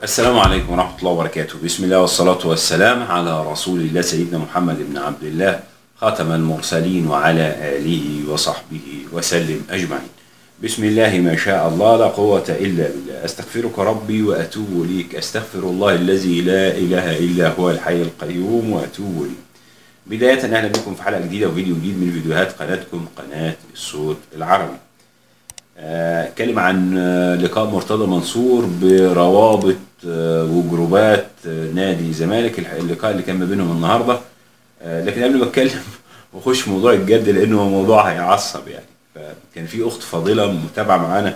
السلام عليكم ورحمة الله وبركاته بسم الله والصلاة والسلام على رسول الله سيدنا محمد بن عبد الله خاتم المرسلين وعلى آله وصحبه وسلم أجمعين بسم الله ما شاء الله لا قوة إلا بالله أستغفرك ربي وأتوب إليك أستغفر الله الذي لا إله إلا هو الحي القيوم وأتوب إليه بداية أهلا بكم في حلقة جديدة وفيديو جديد من فيديوهات قناتكم قناة الصوت العربي آه، اتكلم عن آه، لقاء مرتضى منصور بروابط آه، وجروبات آه، نادي الزمالك الح- اللقاء اللي كان ما بينهم النهارده آه، لكن قبل ما اتكلم واخش في موضوع الجد لانه هو موضوع هيعصب يعني فكان في اخت فاضله متابعه معانا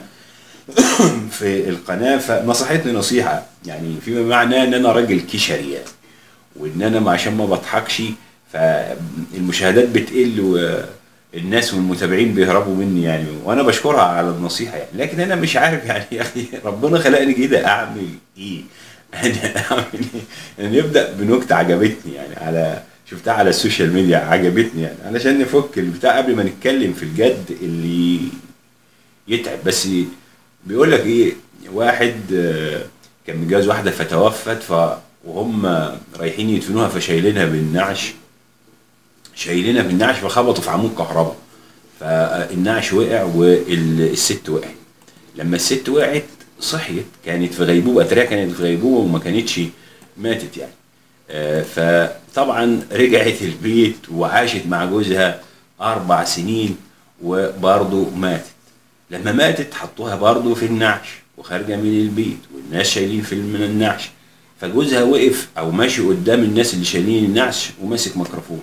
في القناه فنصحتني نصيحه يعني فيما معناه ان انا راجل كشري يعني وان انا عشان ما بضحكش فالمشاهدات بتقل والناس والمتابعين بيهربوا مني يعني وانا بشكرها على النصيحه يعني لكن انا مش عارف يعني يا اخي ربنا خلقني كده اعمل ايه؟ انا اعمل ايه؟ يعني نبدا بنكته عجبتني يعني على شفتها على السوشيال ميديا عجبتني يعني علشان نفك البتاع قبل ما نتكلم في الجد اللي يتعب بس بيقول لك ايه واحد آه، كان متجوز واحده فتوفت ف وهم رايحين يدفنوها فشايلينها بالنعش شايلينها بالنعش فخبطوا في عمود كهرباء فالنعش وقع والست وقعت لما الست وقعت صحيت كانت في غيبوبه اتريها كانت في غيبوبه وما كانتش ماتت يعني آه، فطبعا رجعت البيت وعاشت مع جوزها اربع سنين وبرضه ماتت لما ماتت حطوها برضه في النعش وخارجه من البيت والناس شايلين في من النعش فجوزها وقف او ماشي قدام الناس اللي شايلين النعش وماسك ميكروفون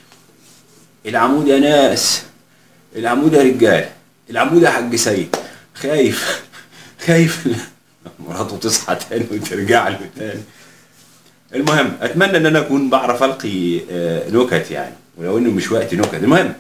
العمود يا ناس العمود يا رجال العمود يا حاج سيد خايف خايف مراته تصحى تاني وترجع له تاني المهم اتمنى ان انا اكون بعرف القي آه، نكت يعني ولو انه مش وقت نكت المهم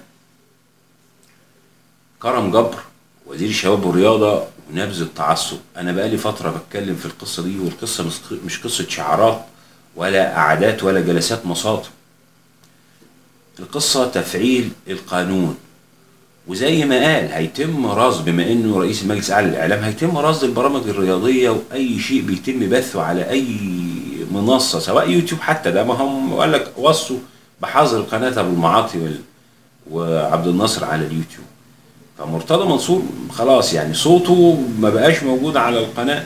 كرم جبر وزير الشباب والرياضه ونبذ التعصب انا بقالي فتره بتكلم في القصه دي والقصه مش- مش قصه شعارات ولا قعدات ولا جلسات مصاطب القصه تفعيل القانون وزي ما قال هيتم رصد بما انه رئيس المجلس الاعلى للاعلام هيتم رصد البرامج الرياضيه واي شيء بيتم بثه على اي منصه سواء يوتيوب حتى ده ما هم قال لك وصوا بحظر قناه ابو المعاطي وال- وعبد الناصر على اليوتيوب فمرتضى منصور خلاص يعني صوته ما بقاش موجود على القناه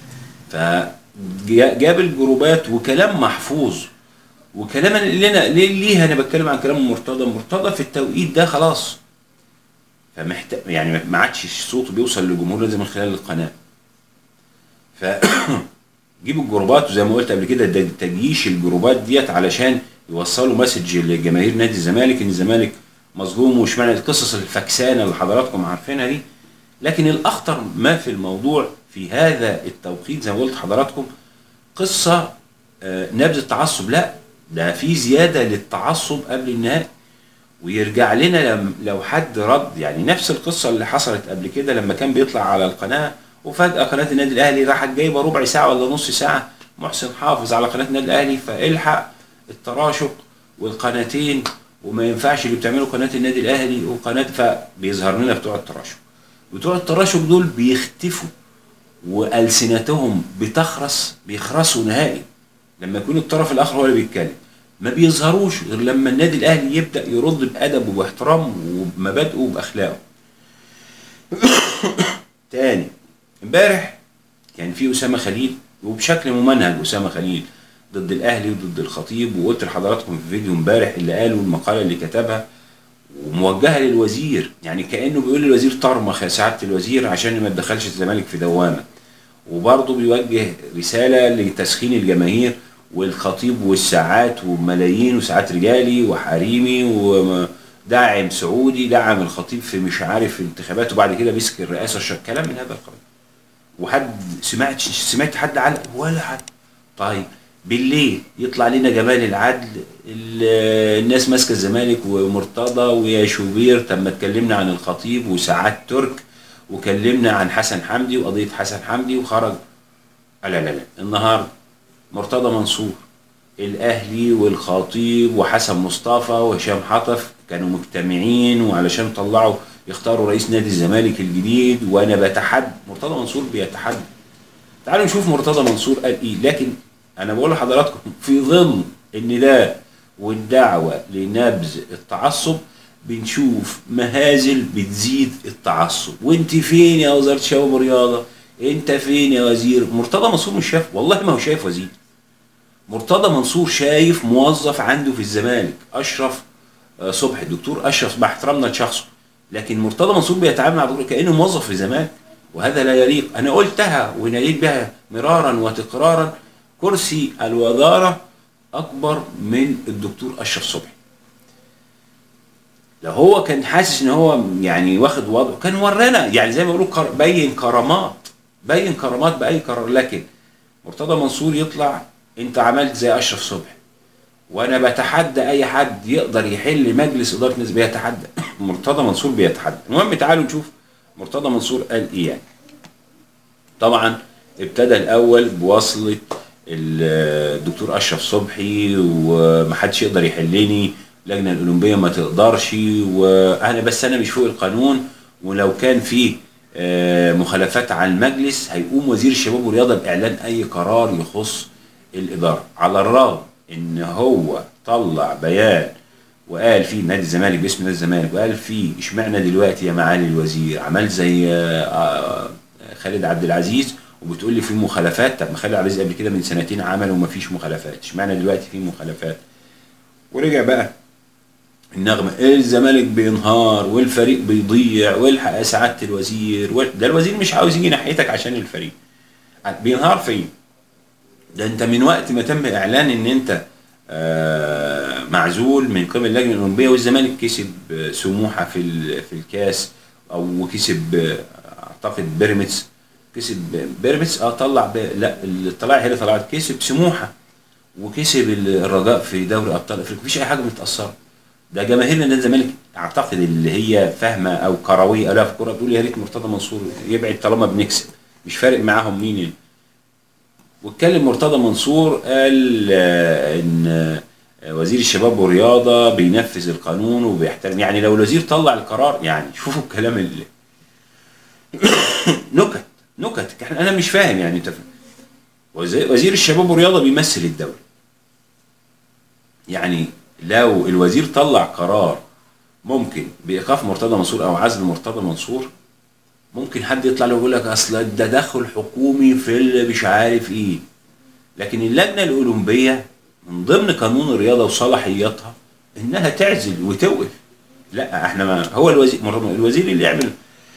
فجاب الجروبات وكلام محفوظ وكلام اللي انا ليه, ليه انا بتكلم عن كلام مرتضى مرتضى في التوقيت ده خلاص فمحتاج يعني ما عادش صوته بيوصل للجمهور لازم من خلال القناه ف جيبوا الجروبات وزي ما قلت قبل كده ده تجيش الجروبات ديت علشان يوصلوا مسج لجماهير نادي الزمالك ان الزمالك مظلوم ومش معنى القصص الفكسانه اللي حضراتكم عارفينها دي لكن الاخطر ما في الموضوع في هذا التوقيت زي ما قلت حضراتكم قصه آه، نبذ التعصب لا ده في زياده للتعصب قبل النهائي ويرجع لنا لم لو حد رد يعني نفس القصه اللي حصلت قبل كده لما كان بيطلع على القناه وفجاه قناه النادي الاهلي راحت جايبه ربع ساعه ولا نص ساعه محسن حافظ على قناه النادي الاهلي فالحق التراشق والقناتين وما ينفعش اللي بتعمله قناه النادي الاهلي وقناه فبيظهر لنا بتوع التراشق بتوع التراشق دول بيختفوا والسنتهم بتخرس بيخرسوا نهائي لما يكون الطرف الاخر هو اللي بيتكلم ما بيظهروش غير لما النادي الاهلي يبدا يرد بادبه واحترامه ومبادئه وباخلاقه تاني امبارح كان في اسامه خليل وبشكل ممنهج اسامه خليل ضد الاهلي وضد الخطيب وقلت لحضراتكم في فيديو امبارح اللي قاله المقاله اللي كتبها وموجهه للوزير يعني كانه بيقول للوزير طرمخ يا سعاده الوزير عشان ما تدخلش الزمالك في دوامه وبرضه بيوجه رساله لتسخين الجماهير والخطيب والساعات وملايين وساعات رجالي وحريمي وداعم سعودي دعم الخطيب في مش عارف انتخابات وبعد كده مسك الرئاسه الش- كلام من هذا القبيل وحد سمعت سمعت حد علق ولا حد طيب بالليل يطلع لنا جمال العدل ال- الناس ماسكه الزمالك ومرتضى ويا شوبير طب ما اتكلمنا عن الخطيب وساعات ترك وكلمنا عن حسن حمدي وقضيه حسن حمدي وخرج لا لا لا النهارده مرتضى منصور الاهلي والخطيب وحسن مصطفى وهشام حطف كانوا مجتمعين وعلشان طلعوا يختاروا رئيس نادي الزمالك الجديد وانا بتحدى مرتضى منصور بيتحدى تعالوا نشوف مرتضى منصور قال ايه لكن انا بقول لحضراتكم في ظل ان ده والدعوه لنبذ التعصب بنشوف مهازل بتزيد التعصب وانت فين يا وزاره الشباب والرياضه انت فين يا وزير مرتضى منصور مش شايف والله ما هو شايف وزير مرتضى منصور شايف موظف عنده في الزمالك اشرف آه، صبحي الدكتور اشرف مع احترامنا لشخصه لكن مرتضى منصور بيتعامل مع الدكتور كانه موظف في الزمالك وهذا لا يليق انا قلتها وناديت بها مرارا وتكرارا كرسي الوزاره اكبر من الدكتور اشرف صبحي لو هو كان حاسس ان هو يعني واخد وضعه كان ورانا يعني زي ما بيقولوا كر- بين كرامات بين كرامات باي قرار لكن مرتضى منصور يطلع انت عملت زي اشرف صبحي وانا بتحدى اي حد يقدر يحل مجلس اداره الناس بيتحدى مرتضى منصور بيتحدى المهم تعالوا نشوف مرتضى منصور قال ايه يعني طبعا ابتدى الاول بوصله الدكتور اشرف صبحي ومحدش يقدر يحلني اللجنه الاولمبيه ما تقدرش وانا بس انا مش فوق القانون ولو كان في آه، مخالفات على المجلس هيقوم وزير الشباب والرياضه باعلان اي قرار يخص الاداره على الرغم ان هو طلع بيان وقال فيه نادي الزمالك باسم نادي الزمالك وقال فيه اشمعنى دلوقتي يا معالي الوزير عملت زي آه، آه، خالد عبد العزيز وبتقول لي في مخالفات طب ما خالد عبد العزيز قبل كده من سنتين عمل وما فيش مخالفات اشمعنى دلوقتي في مخالفات ورجع بقى النغمه الزمالك بينهار والفريق بيضيع والحق يا سعاده الوزير وال- ده الوزير مش عاوز يجي ناحيتك عشان الفريق بينهار فين؟ ده انت من وقت ما تم اعلان ان انت آه، معزول من قبل اللجنه الاولمبيه والزمالك كسب آه، سموحه في ال- في الكاس او كسب آه، اعتقد بيراميدز كسب بيراميدز اه طلع ب... لا الطلائع هي اللي طلعت كسب سموحه وكسب الرجاء في دوري ابطال افريقيا مفيش اي حاجه متاثره ده جماهير نادي الزمالك اعتقد اللي هي فاهمه او كرويه الاف كره بتقول يا ريت مرتضى منصور يبعد طالما بنكسب مش فارق معاهم مين يعني. واتكلم مرتضى منصور قال آه، ان آه، وزير الشباب والرياضه بينفذ القانون وبيحترم يعني لو الوزير طلع القرار يعني شوفوا الكلام اللي نكت نكت احنا انا مش فاهم يعني انت وزي- وزير الشباب والرياضه بيمثل الدوله يعني لو الوزير طلع قرار ممكن بايقاف مرتضى منصور او عزل مرتضى منصور ممكن حد يطلع له يقول لك اصل ده تدخل حكومي في اللي مش عارف ايه لكن اللجنه الاولمبيه من ضمن قانون الرياضه وصلاحياتها انها تعزل وتوقف لا احنا ما هو الوزير مرتضى الوزير اللي يعمل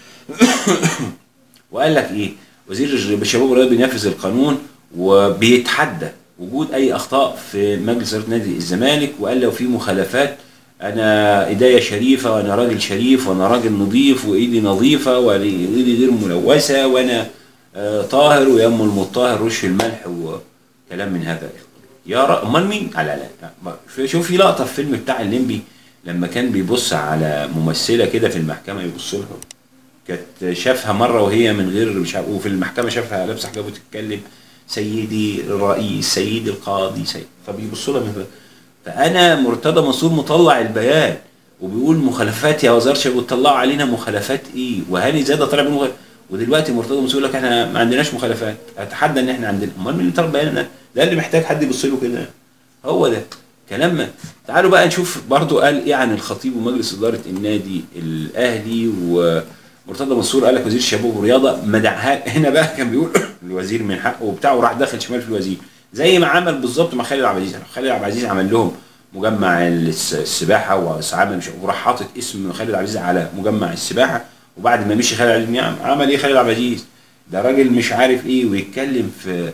وقال لك ايه وزير الشباب والرياضه بينفذ القانون وبيتحدى وجود اي اخطاء في مجلس اداره نادي الزمالك وقال لو في مخالفات انا ايديا شريفه وانا راجل شريف وانا راجل نظيف وايدي نظيفه وايدي غير ملوثه وانا آه، طاهر ويا ام المطهر رش الملح وكلام من هذا يا ر... امال مين؟ لا لا لا ما- شوف في لقطه في فيلم بتاع الليمبي لما كان بيبص على ممثله كده في المحكمه يبص لها كانت شافها مره وهي من غير مش عارف وفي المحكمه شافها لابسه حجاب وتتكلم سيدي الرئيس سيدي القاضي سيد فبيبصوا لها من فوق. فانا مرتضى منصور مطلع البيان وبيقول مخالفات يا وزاره الشباب وتطلعوا علينا مخالفات ايه وهاني زاده طالع بمخالفات ودلوقتي مرتضى منصور يقول لك احنا ما عندناش مخالفات اتحدى ان احنا عندنا امال مين اللي طلع البيان ده ده اللي محتاج حد يبص له كده هو ده كلام ما. تعالوا بقى نشوف برضو قال ايه عن الخطيب ومجلس اداره النادي الاهلي ومرتضى منصور قال لك وزير الشباب والرياضه مدعها هنا بقى كان بيقول الوزير من حقه وبتاع وراح داخل شمال في الوزير زي ما عمل بالظبط مع خالد عبد العزيز خالد عبد العزيز عمل لهم مجمع الس- السباحه وعمل مش وراح حاطط اسم خالد عبد العزيز على مجمع السباحه وبعد ما مشي خالد عبد العزيز عمل ايه خالد عبد العزيز ده راجل مش عارف ايه ويتكلم في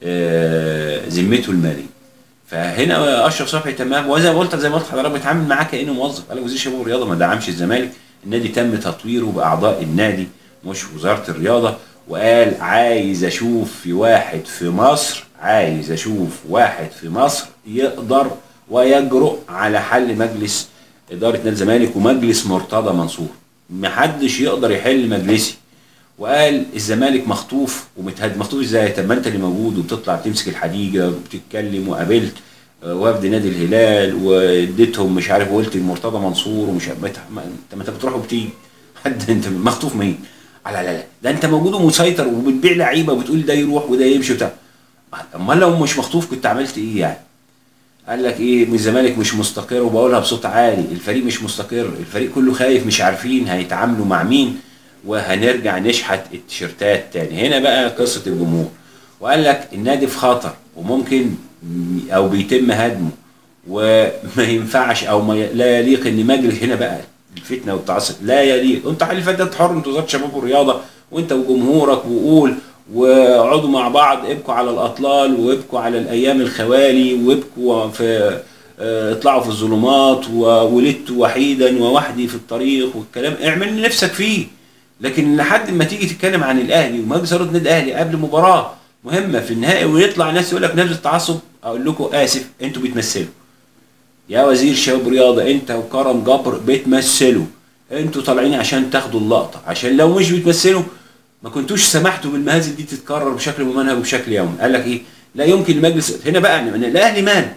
آه، ذمته الماليه فهنا اشرف صبحي تمام وزي ما قلت زي ما قلت لحضرتك بيتعامل معاه كانه موظف قال لك وزير الشباب والرياضه ما دعمش الزمالك النادي تم تطويره باعضاء النادي مش وزاره الرياضه وقال عايز اشوف في واحد في مصر عايز اشوف واحد في مصر يقدر ويجرؤ على حل مجلس اداره نادي الزمالك ومجلس مرتضى منصور محدش يقدر يحل مجلسي وقال الزمالك مخطوف ومتهد مخطوف ازاي طب ما انت اللي موجود وبتطلع تمسك الحديقه وبتتكلم وقابلت آه، وفد نادي الهلال واديتهم مش عارف وقلت مرتضى منصور ومش عارف ما انت ما انت بتروح وبتيجي حد انت مخطوف مين لا لا لا ده انت موجود ومسيطر وبتبيع لعيبه وبتقول ده يروح وده يمشي وبتاع امال لو مش مخطوف كنت عملت ايه يعني قال لك ايه الزمالك مش مستقر وبقولها بصوت عالي الفريق مش مستقر الفريق كله خايف مش عارفين هيتعاملوا مع مين وهنرجع نشحت التيشيرتات تاني هنا بقى قصه الجمهور وقال لك النادي في خطر وممكن او بيتم هدمه وما ينفعش او ما ي- لا يليق ان مجلس هنا بقى الفتنه والتعصب لا يليق انت اللي فات ده أنت حر انت وزاره الشباب والرياضه وانت وجمهورك وقول واقعدوا مع بعض ابكوا على الاطلال وابكوا على الايام الخوالي وابكوا في آه، اطلعوا في الظلمات وولدت وحيدا ووحدي في الطريق والكلام اعمل اللي نفسك فيه لكن لحد ما تيجي تتكلم عن الاهلي ومجلس اداره النادي الاهلي قبل مباراه مهمه في النهائي ويطلع ناس يقول لك نفس التعصب اقول لكم اسف انتوا بتمثلوا يا وزير شباب رياضه انت وكرم جبر بتمثلوا انتوا طالعين عشان تاخدوا اللقطه عشان لو مش بتمثلوا ما كنتوش سمحتوا بالمهازل دي تتكرر بشكل ممنهج وبشكل يومي قال لك ايه لا يمكن لمجلس هنا بقى ان الاهلي مان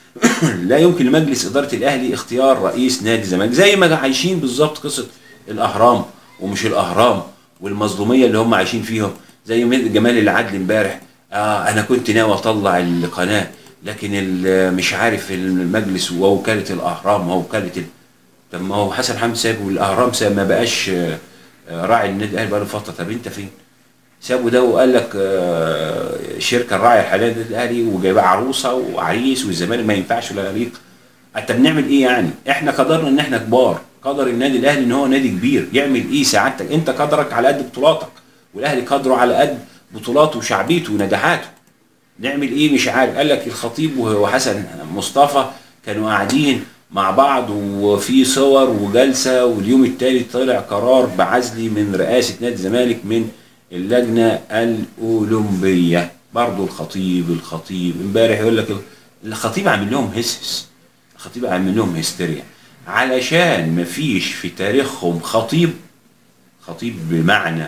لا يمكن لمجلس اداره الاهلي اختيار رئيس نادي الزمالك زي ما عايشين بالظبط قصه الاهرام ومش الاهرام والمظلوميه اللي هم عايشين فيهم زي ما جمال العدل امبارح آه انا كنت ناوي اطلع القناه لكن ال- مش عارف المجلس ووكاله الاهرام ووكاله ال... طب ما هو حسن حمد ساب والاهرام ساب ما بقاش آه، آه، راعي النادي الاهلي بقاله فتره طب انت فين؟ سابوا ده وقال لك آه، شركه الراعي الحاليه للنادي الاهلي وجايبه عروسه وعريس والزمالك ما ينفعش ولا يليق انت بنعمل ايه يعني؟ احنا قدرنا ان احنا كبار، قدر النادي الاهلي ان هو نادي كبير، يعمل ايه سعادتك؟ انت قدرك على قد بطولاتك، والاهلي قدره على قد بطولاته وشعبيته ونجاحاته. نعمل ايه مش عارف، قال لك الخطيب وحسن مصطفى كانوا قاعدين مع بعض وفي صور وجلسه واليوم التالي طلع قرار بعزلي من رئاسه نادي الزمالك من اللجنه الاولمبيه برضه الخطيب الخطيب امبارح يقول لك الخطيب عامل لهم هسس الخطيب عامل لهم هستيريا علشان مفيش في تاريخهم خطيب خطيب بمعنى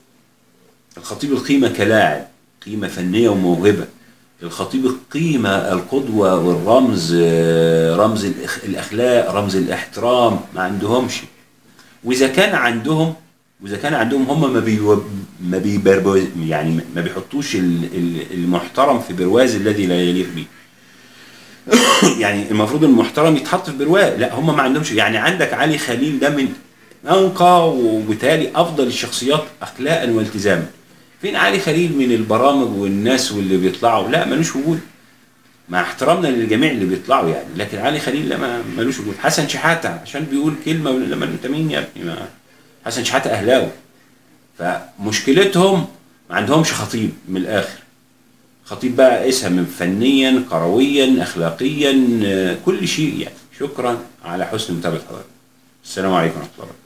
الخطيب القيمة كلاعب قيمة فنية وموهبة الخطيب القيمة القدوة والرمز آه، رمز الإخ- الأخلاق رمز الاحترام ما عندهمش وإذا كان عندهم وإذا كان عندهم هم ما بي ما بيبربو يعني ما بيحطوش ال- ال- المحترم في برواز الذي لا يليق به يعني المفروض المحترم يتحط في برواز لا هم ما عندهمش يعني عندك علي خليل ده من انقى وبالتالي افضل الشخصيات اخلاقا والتزاما فين علي خليل من البرامج والناس واللي بيطلعوا لا ملوش وجود مع احترامنا للجميع اللي بيطلعوا يعني لكن علي خليل لا ما- ملوش وجود حسن شحاته عشان بيقول كلمه لما انت مين يا ابني ما حسن شحاته اهلاوي فمشكلتهم ما عندهمش خطيب من الاخر خطيب بقى قيسها من فنيا كرويا اخلاقيا آه، كل شيء يعني شكرا على حسن متابعه حضرتك السلام عليكم ورحمه الله وبركاته